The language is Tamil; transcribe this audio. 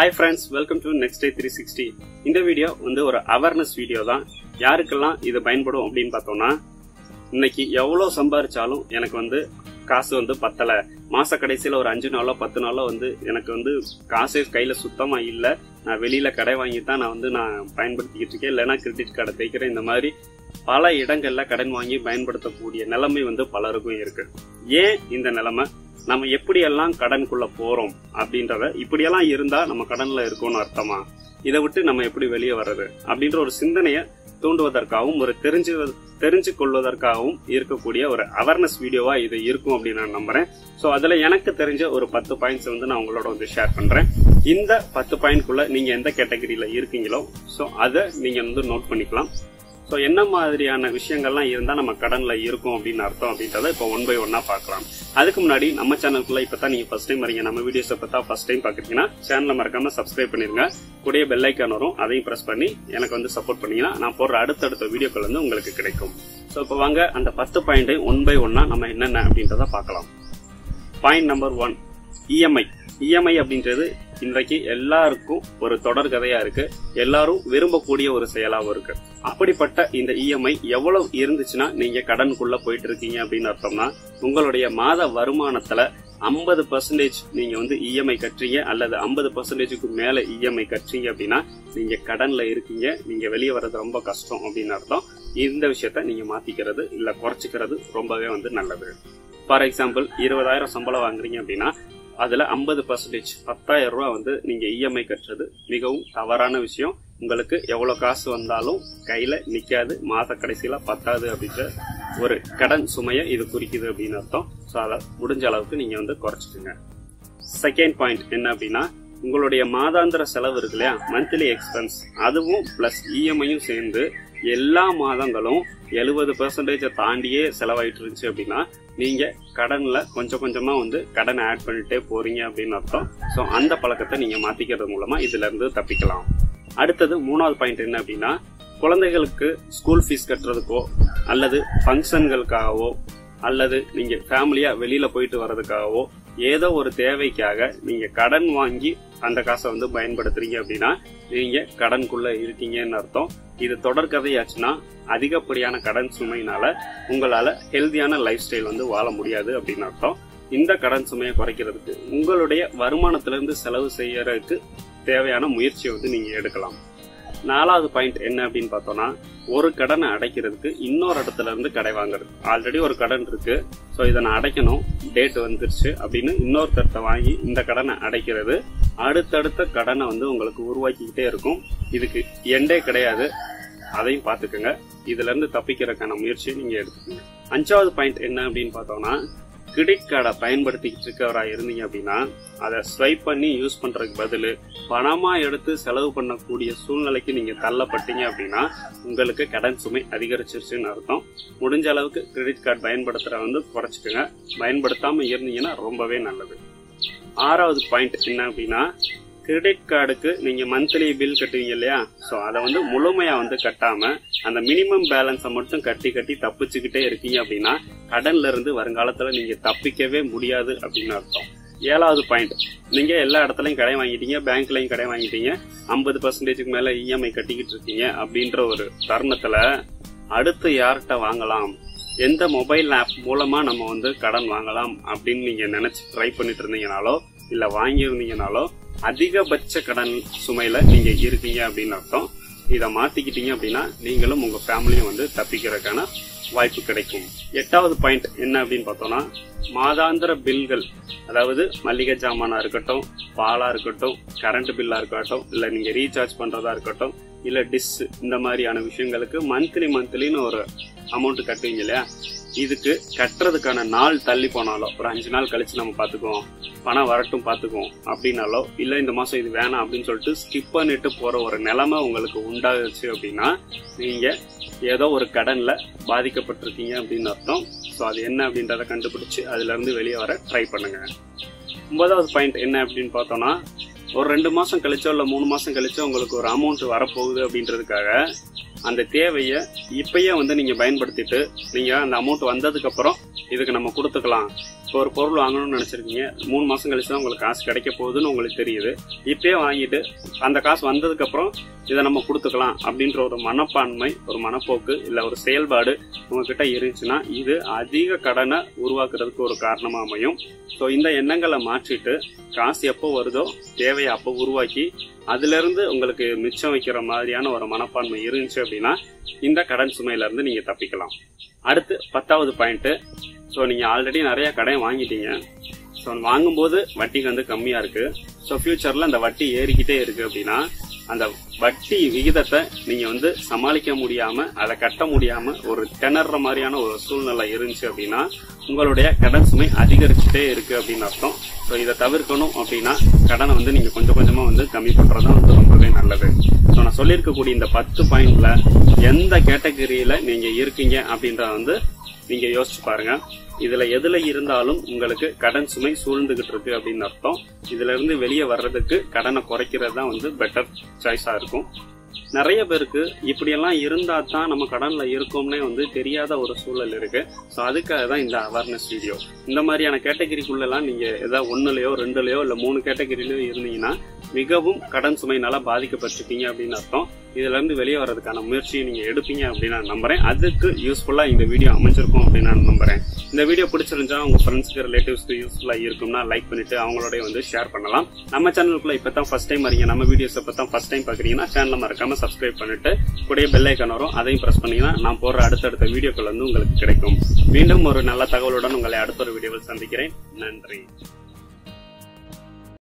hi friends welcome to next day three sixty இந்த வீடியோ வந்து ஒரு அவேர்னஸ் வீடியோ தான் யாருக்கெல்லாம் இது பயன்படும் அப்படின்னு பார்த்தோம்னா இன்னைக்கு எவ்வளோ சம்பாரிச்சாலும் எனக்கு வந்து காசு வந்து பத்தலை மாச கடைசியில் ஒரு அஞ்சு நாளோ பத்து நாளோ வந்து எனக்கு வந்து காசே கையில் சுத்தமாக இல்லை நான் வெளியில் கடை வாங்கி தான் நான் வந்து நான் பயன்படுத்திக்கிட்டு இருக்கேன் இல்லைன்னா கிரெடிட் கார்டை தைக்கிறேன் இந்த மாதிரி பல இடங்கள்ல கடன் வாங்கி பயன்படுத்தக்கூடிய நிலைமை வந்து பலருக்கும் இருக்கு ஏன் இந்த நிலைமை நம்ம எப்படியெல்லாம் கடனுக்குள்ள போறோம் அப்படின்றத இப்படியெல்லாம் இருந்தா நம்ம கடன்ல இருக்கோம்னு அர்த்தமா இதை விட்டு நம்ம எப்படி வெளியே வர்றது அப்படின்ற ஒரு சிந்தனையை தூண்டுவதற்காகவும் ஒரு தெரிஞ்சு தெரிஞ்சு கொள்வதற்காகவும் இருக்கக்கூடிய ஒரு அவேர்னஸ் வீடியோவா இது இருக்கும் அப்படின்னு நான் நம்புறேன் ஸோ அதுல எனக்கு தெரிஞ்ச ஒரு பத்து பாயிண்ட்ஸ் வந்து நான் உங்களோட வந்து ஷேர் பண்றேன் இந்த பத்து பாயிண்ட்குள்ள நீங்க எந்த கேட்டகரியில இருக்கீங்களோ ஸோ அதை நீங்க வந்து நோட் பண்ணிக்கலாம் ஸோ என்ன மாதிரியான விஷயங்கள்லாம் இருந்தால் நம்ம கடனில் இருக்கும் அப்படின்னு அர்த்தம் அப்படின்றத இப்போ ஒன் பை ஒன்னாக பார்க்கலாம் அதுக்கு முன்னாடி நம்ம சேனலுக்குள்ள இப்போ தான் நீங்கள் ஃபஸ்ட் டைம் வரீங்க நம்ம வீடியோஸை பார்த்தா ஃபஸ்ட் டைம் பார்க்குறீங்கன்னா சேனலை மறக்காம சப்ஸ்கிரைப் பண்ணிருங்க கூடிய பெல் ஐக்கான் வரும் அதையும் ப்ரெஸ் பண்ணி எனக்கு வந்து சப்போர்ட் பண்ணீங்கன்னா நான் போடுற அடுத்தடுத்த வீடியோக்கள் வந்து உங்களுக்கு கிடைக்கும் ஸோ இப்போ வாங்க அந்த பத்து பாயிண்டை ஒன் பை ஒன்னா நம்ம என்னென்ன அப்படின்றத பார்க்கலாம் point number one EMI EMI அப்படின்றது இன்றைக்கு எல்லாருக்கும் ஒரு தொடர் கதையா இருக்கு எல்லாரும் விரும்பக்கூடிய ஒரு செயலாவும் இருக்கு அப்படிப்பட்ட இந்த இஎம்ஐ எவ்வளவு இருந்துச்சுன்னா நீங்க கடனுக்குள்ள போயிட்டு இருக்கீங்க அப்படின்னு அர்த்தம்னா உங்களுடைய மாத வருமானத்துல ஐம்பது பர்சன்டேஜ் நீங்க வந்து இஎம்ஐ கட்டுறீங்க அல்லது ஐம்பது பர்சன்டேஜுக்கு மேல இஎம்ஐ கட்டுறீங்க அப்படின்னா நீங்க கடன்ல இருக்கீங்க நீங்க வெளியே வர்றது ரொம்ப கஷ்டம் அப்படின்னு அர்த்தம் இந்த விஷயத்த நீங்க மாத்திக்கிறது இல்ல குறைச்சிக்கிறது ரொம்பவே வந்து நல்லது ஃபார் எக்ஸாம்பிள் இருபதாயிரம் சம்பளம் வாங்குறீங்க அப்படின்னா அதுல ஐம்பது பர்சன்டேஜ் பத்தாயிரம் ரூபாய் வந்து நீங்க இஎம்ஐ கட்டுறது மிகவும் தவறான விஷயம் உங்களுக்கு எவ்வளவு காசு வந்தாலும் கையில நிக்காது மாத கடைசியில பத்தாது அப்படின்ற ஒரு கடன் சுமையை இது குறிக்குது அப்படின்னு அர்த்தம் ஸோ அதை முடிஞ்ச அளவுக்கு நீங்க வந்து குறைச்சிட்டுங்க செகண்ட் பாயிண்ட் என்ன அப்படின்னா உங்களுடைய மாதாந்திர செலவு இருக்கு இல்லையா மந்த்லி எக்ஸ்பென்ஸ் அதுவும் பிளஸ் இஎம்ஐயும் சேர்ந்து எல்லா மாதங்களும் எழுபது பெர்சன்டேஜை தாண்டியே செலவாயிட்டு இருந்துச்சு அப்படின்னா நீங்க கடன்ல கொஞ்சம் கொஞ்சமா வந்து கடனை ஆட் பண்ணிட்டே போறீங்க அப்படின்னு அர்த்தம் ஸோ அந்த பழக்கத்தை நீங்க மாத்திக்கிறது மூலமா இதுல இருந்து தப்பிக்கலாம் அடுத்தது மூணாவது பாயிண்ட் என்ன அப்படின்னா குழந்தைகளுக்கு ஸ்கூல் ஃபீஸ் கட்டுறதுக்கோ அல்லது ஃபங்க்ஷன்களுக்காகவோ அல்லது நீங்க ஃபேமிலியா வெளியில போயிட்டு வர்றதுக்காகவோ ஏதோ ஒரு தேவைக்காக நீங்க கடன் வாங்கி அந்த காசை வந்து பயன்படுத்துறீங்க அப்படின்னா நீங்க கடனுக்குள்ள இருக்கீங்கன்னு அர்த்தம் இது தொடர் கதையாச்சுன்னா அதிகப்படியான கடன் சுமையினால உங்களால ஹெல்தியான லைஃப் ஸ்டைல் வந்து வாழ முடியாது அப்படின்னு அர்த்தம் இந்த கடன் சுமையை குறைக்கிறதுக்கு உங்களுடைய வருமானத்திலிருந்து செலவு செய்யறதுக்கு தேவையான முயற்சியை வந்து நீங்க எடுக்கலாம் நாலாவது பாயிண்ட் என்ன அப்படின்னு பார்த்தோம்னா ஒரு கடனை அடைக்கிறதுக்கு இன்னொரு இடத்துல இருந்து கடை வாங்குறது ஆல்ரெடி ஒரு கடன் இருக்கு ஸோ இதை நான் அடைக்கணும் டேட் வந்துருச்சு அப்படின்னு இன்னொருத்தர்கிட்ட வாங்கி இந்த கடனை அடைக்கிறது அடுத்தடுத்த கடனை வந்து உங்களுக்கு உருவாக்கிக்கிட்டே இருக்கும் இதுக்கு எண்டே கிடையாது அதையும் பார்த்துக்கோங்க இதுல இருந்து தப்பிக்கிறதுக்கான முயற்சியை நீங்க எடுத்துக்கோங்க அஞ்சாவது பாயிண்ட் என்ன அப்படின்னு பார்த்தோம்னா கிரெடிட் கார்டை பயன்படுத்திக்கிட்டு இருக்கவரா இருந்தீங்க அப்படின்னா அதை ஸ்வைப் பண்ணி யூஸ் பண்றதுக்கு பதில் பணமா எடுத்து செலவு பண்ணக்கூடிய சூழ்நிலைக்கு நீங்க தள்ளப்பட்டீங்க அப்படின்னா உங்களுக்கு கடன் சுமை அதிகரிச்சிருச்சுன்னு அர்த்தம் முடிஞ்ச அளவுக்கு கிரெடிட் கார்டு பயன்படுத்துற வந்து குறைச்சிக்கோங்க பயன்படுத்தாம இருந்தீங்கன்னா ரொம்பவே நல்லது ஆறாவது பாயிண்ட் என்ன அப்படின்னா கிரெடிட் கார்டுக்கு நீங்க மந்த்லி பில் கட்டுவீங்க இல்லையா ஸோ அதை வந்து முழுமையா வந்து கட்டாம அந்த மினிமம் பேலன்ஸை மட்டும் கட்டி கட்டி தப்பிச்சுக்கிட்டே இருக்கீங்க அப்படின்னா கடன்ல இருந்து வருங்காலத்துல நீங்க தப்பிக்கவே முடியாது அப்படின்னு அர்த்தம் ஏழாவது பாயிண்ட் நீங்க எல்லா இடத்துலயும் கடை வாங்கிட்டீங்க பேங்க்லயும் கடை வாங்கிட்டீங்க ஐம்பது பர்சன்டேஜுக்கு மேல இஎம்ஐ கட்டிக்கிட்டு இருக்கீங்க அப்படின்ற ஒரு தருணத்துல அடுத்து யார்கிட்ட வாங்கலாம் எந்த மொபைல் ஆப் மூலமா நம்ம வந்து கடன் வாங்கலாம் அப்படின்னு நீங்க நினைச்சு ட்ரை பண்ணிட்டு இருந்தீங்கனாலோ இல்ல வாங்கியிருந்தீங்கனாலோ அதிகபட்ச கடன் சுமையில நீங்க இருக்கீங்க அப்படின்னு அர்த்தம் இதை மாத்திக்கிட்டீங்க அப்படின்னா நீங்களும் உங்க ஃபேமிலியும் வந்து தப்பிக்கிறதுக்கான வாய்ப்பு கிடைக்கும் எட்டாவது பாயிண்ட் என்ன அப்படின்னு பார்த்தோம்னா மாதாந்திர பில்கள் அதாவது மளிகை ஜாமானா இருக்கட்டும் பாலா இருக்கட்டும் கரண்ட் பில்லா இருக்கட்டும் இல்ல நீங்க ரீசார்ஜ் பண்றதா இருக்கட்டும் இல்ல டிஸ் இந்த மாதிரியான விஷயங்களுக்கு மந்த்லி மந்த்லின்னு ஒரு அமௌண்ட் கட்டுவீங்க இல்லையா இதுக்கு கட்டுறதுக்கான நாள் தள்ளி போனாலோ ஒரு அஞ்சு நாள் கழிச்சு நம்ம பாத்துக்குவோம் பணம் வரட்டும் பாத்துக்குவோம் அப்படின்னாலோ இல்ல இந்த மாசம் இது வேணாம் அப்படின்னு சொல்லிட்டு ஸ்கிப் பண்ணிட்டு போற ஒரு நிலைமை உங்களுக்கு உண்டாகுச்சு அப்படின்னா நீங்க ஏதோ ஒரு கடன்ல பாதிக்கப்பட்டிருக்கீங்க அப்படின்னு அர்த்தம் ஸோ அது என்ன அப்படின்றத கண்டுபிடிச்சு அதுல இருந்து வெளியே வர ட்ரை பண்ணுங்க ஒன்பதாவது பாயிண்ட் என்ன அப்படின்னு பார்த்தோம்னா ஒரு ரெண்டு மாசம் கழிச்சோ இல்ல மூணு மாசம் கழிச்சோ உங்களுக்கு ஒரு அமௌண்ட் வரப்போகுது அப்படின்றதுக்காக அந்த தேவையை இப்பயே வந்து நீங்க பயன்படுத்திட்டு நீங்க அந்த அமௌண்ட் வந்ததுக்கு அப்புறம் இதுக்கு நம்ம கொடுத்துக்கலாம் இப்போ ஒரு பொருள் வாங்கணும்னு நினைச்சிருக்கீங்க மூணு மாசம் கழிச்சு தான் உங்களுக்கு காசு கிடைக்க போகுதுன்னு உங்களுக்கு தெரியுது இப்பயே வாங்கிட்டு அந்த காசு வந்ததுக்கு அப்புறம் இதை நம்ம கொடுத்துக்கலாம் அப்படின்ற ஒரு மனப்பான்மை ஒரு மனப்போக்கு இல்ல ஒரு செயல்பாடு உங்ககிட்ட இருந்துச்சுன்னா இது அதிக கடனை உருவாக்குறதுக்கு ஒரு காரணமா அமையும் ஸோ இந்த எண்ணங்களை மாற்றிட்டு காசு எப்போ வருதோ தேவையை அப்போ உருவாக்கி அதுல இருந்து உங்களுக்கு மிச்சம் வைக்கிற மாதிரியான ஒரு மனப்பான்மை இருந்துச்சு அப்படின்னா இந்த கடன் சுமையில இருந்து நீங்க தப்பிக்கலாம் அடுத்து பத்தாவது பாயிண்ட் ஸோ நீங்க ஆல்ரெடி நிறைய கடன் வாங்கிட்டீங்க ஸோ வாங்கும்போது வட்டிக்கு வந்து கம்மியா இருக்கு ஸோ ஃபியூச்சர்ல அந்த வட்டி ஏறிக்கிட்டே இருக்கு அப்படின்னா அந்த வட்டி விகிதத்தை நீங்க வந்து சமாளிக்க முடியாம அதை கட்ட முடியாம ஒரு திணற மாதிரியான ஒரு சூழ்நிலை இருந்துச்சு அப்படின்னா உங்களுடைய கடன் சுமை அதிகரிச்சுட்டே இருக்கு அப்படின்னு அர்த்தம் ஸோ இதை தவிர்க்கணும் அப்படின்னா கடனை வந்து நீங்க கொஞ்சம் கொஞ்சமா வந்து கம்மி பண்றதா வந்து ரொம்பவே நல்லது ஸோ நான் சொல்லியிருக்கக்கூடிய இந்த பத்து பாயிண்ட்ல எந்த கேட்டகரியில நீங்க இருக்கீங்க அப்படின்றத வந்து நீங்க யோசிச்சு பாருங்க இதுல எதுல இருந்தாலும் உங்களுக்கு கடன் சுமை சூழ்ந்துகிட்டு இருக்கு அப்படின்னு அர்த்தம் இதுல இருந்து வெளியே வர்றதுக்கு கடனை குறைக்கிறது தான் வந்து பெட்டர் சாய்ஸா இருக்கும் நிறைய பேருக்கு இப்படியெல்லாம் இருந்தா தான் நம்ம கடன்ல இருக்கோம்னே வந்து தெரியாத ஒரு சூழல் இருக்கு ஸோ அதுக்காக தான் இந்த அவேர்னஸ் வீடியோ இந்த மாதிரியான கேட்டகரிக்குள்ளெல்லாம் நீங்க ஏதாவது ஒன்னுலயோ ரெண்டுலயோ இல்ல மூணு கேட்டகரியிலயோ இருந்தீங்கன்னா மிகவும் கடன் சுமையினால பாதிக்கப்பட்டிருக்கீங்க அப்படின்னு அர்த்தம் இதுல இருந்து வெளியே வர்றதுக்கான முயற்சியை நீங்க எடுப்பீங்க அப்படின்னு நான் நம்புறேன் அதுக்கு யூஸ்ஃபுல்லா இந்த வீடியோ அமைஞ்சிருக்கும் அப்படின்னு நான் நம்புறேன் இந்த வீடியோ பிடிச்சிருந்தா உங்க ஃப்ரெண்ட்ஸ்க்கு ரிலேட்டிவ்ஸ்க்கு யூஸ்ஃபுல்லா இருக்கும்னா லைக் பண்ணிட்டு அவங்களோட வந்து ஷேர் பண்ணலாம் நம்ம சேனலுக்குள்ள இப்பதான் ஃபர்ஸ்ட் டைம் வரீங்க நம்ம வீடியோஸ் இப்பதான் ஃபர்ஸ்ட் டைம் பாக்குறீங்கன்னா சேனலை மறக்காம சப்ஸ்கிரைப் பண்ணிட்டு கூடிய பெல் ஐக்கான் வரும் அதையும் பிரஸ் பண்ணீங்கன்னா நான் போடுற அடுத்தடுத்த வீடியோக்கள் வந்து உங்களுக்கு கிடைக்கும் மீண்டும் ஒரு நல்ல தகவலுடன் உங்களை அடுத்த ஒரு வீடியோவில் சந்திக்கிறேன் நன்றி